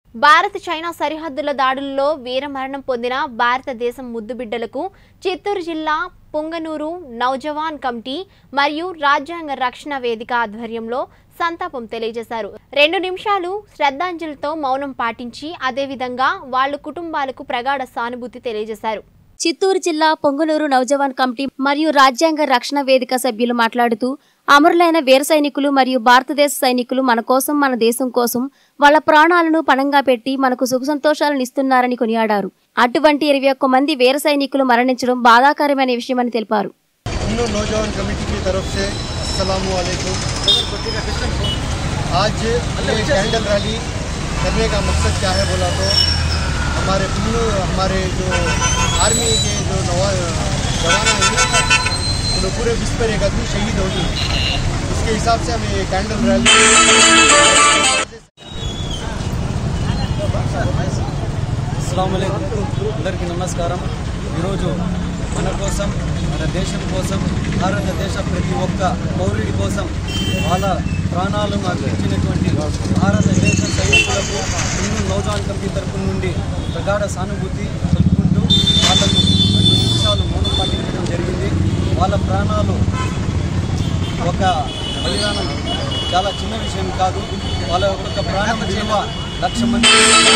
Bharat China సరిహద్దుల దాడుల్లో వీరమరణం పొందిన భారతదేశం ముద్దుబిడ్డలకు చిత్తూరు జిల్లా పుంగనూరు నౌజవాన్ కమిటీ మరియు రాజ్యాంగ రక్షణ వేదిక ఆధ్వర్యంలో సంతాపం తెలియజేశారు రెండు నిమిషాలు శ్రద్ధాంజలితో మౌనం పాటించి అదేవిధంగా వాళ్ళ కుటుంబాలకు ప్రగాఢ సానుభూతి తెలియజేశారు చిత్తూరు జిల్లా పొంగునూరు నౌజవాన్ కమిటీ మరియు రాజ్యాంగ రక్షణ వేదిక సభ్యులు మాట్లాడుతూ అమరులైన వీర సైనికులు మరియు భారతదేశ సైనికులు మన కోసం మన దేశం కోసం వాళ్ళ ప్రాణాలను పణంగా పెట్టి మనకు సుఖ సంతోషాలను ఇస్తున్నారని కొనియాడారు అటువంటి ఇరవై ఒక్క మంది వీర సైనికులు మరణించడం బాధాకరమైన విషయమని తెలిపారు तीनों नौजवान कमेटी की तरफ से अस्सलाम वालेकुम आज ये कैंडल रैली करने का मकसद क्या है बोला तो हमारे तीनों हमारे जो आर्मी के जो नवा जवान हैं उन्हें पूरे विश्व पर एक आदमी शहीद होगी उसके हिसाब से हम ये कैंडल रैली అస్సలం అందరికీ నమస్కారం ఈరోజు మన కోసం మన దేశం కోసం భారతదేశ ప్రతి ఒక్క పౌరుడి కోసం వాళ్ళ ప్రాణాలను అర్పించినటువంటి భారతదేశ సైనికులకు హిందూ నౌజవాన్ కమిటీ తరపు నుండి ప్రగాఢ సానుభూతి తెలుపుకుంటూ వాళ్ళకు రెండు నిమిషాలు మౌనం పాటించడం జరిగింది వాళ్ళ ప్రాణాలు ఒక బలిదానం చాలా చిన్న విషయం కాదు వాళ్ళ యొక్క ప్రాణం విలువ లక్ష మంది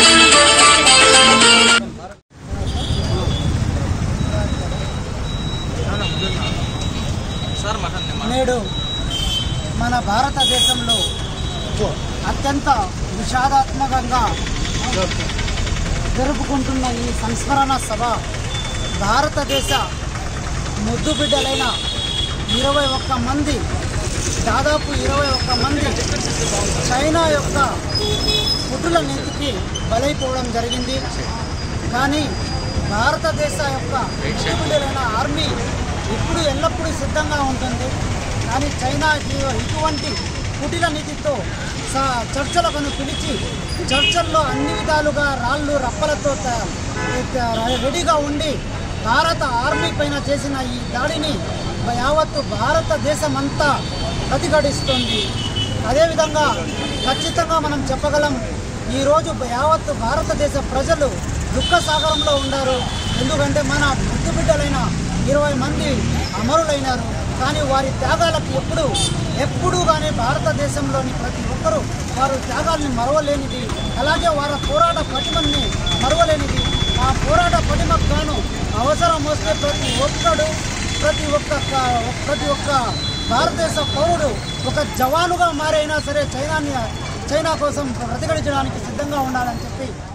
నేడు మన భారతదేశంలో అత్యంత విషాదాత్మకంగా జరుపుకుంటున్న ఈ సంస్మరణ సభ భారతదేశ ముద్దు బిడ్డలైన ఇరవై ఒక్క మంది దాదాపు ఇరవై ఒక్క మంది చైనా యొక్క కుటుల నీతికి బలైపోవడం జరిగింది కానీ భారతదేశ యొక్క ముద్దు బిడ్డలైన ఆర్మీ ఇప్పుడు ఎల్లప్పుడూ సిద్ధంగా ఉంటుంది కానీ చైనా ఈ- ఇటువంటి కుటిల నీతితో స- చర్చలకు పిలిచి చర్చల్లో అన్ని విధాలుగా రాళ్ళు రప్పలతో త- త- రెడీగా ఉండి భారత ఆర్మీ పైన చేసిన ఈ దాడిని యావత్తు భారతదేశం అంతా ప్రతిఘటిస్తుంది అదేవిధంగా ఖచ్చితంగా మనం చెప్పగలం ఈరోజు యావత్తు భారతదేశ ప్రజలు దుఃఖ సాగరంలో ఉన్నారు ఎందుకంటే మన ముద్దు బిడ్డలైన ఇరవై మంది అమరులైనారు కానీ వారి త్యాగాలకు ఎప్పుడు ఎప్పుడూ కానీ భారతదేశంలోని ప్రతి ఒక్కరూ వారి త్యాగాల్ని మరవలేనిది అలాగే వారి పోరాట పటిమని మరవలేనిది ఆ పోరాట పటిమకు గాను అవసరం వస్తే ప్రతి ఒక్కడు ప్రతి ఒక్క క- ప్రతి ఒక్క భారతదేశ పౌరుడు ఒక జవానుగా మారైనా సరే చైనాని చైనా కోసం ప్రతిఘటించడానికి సిద్ధంగా ఉండాలని చెప్పి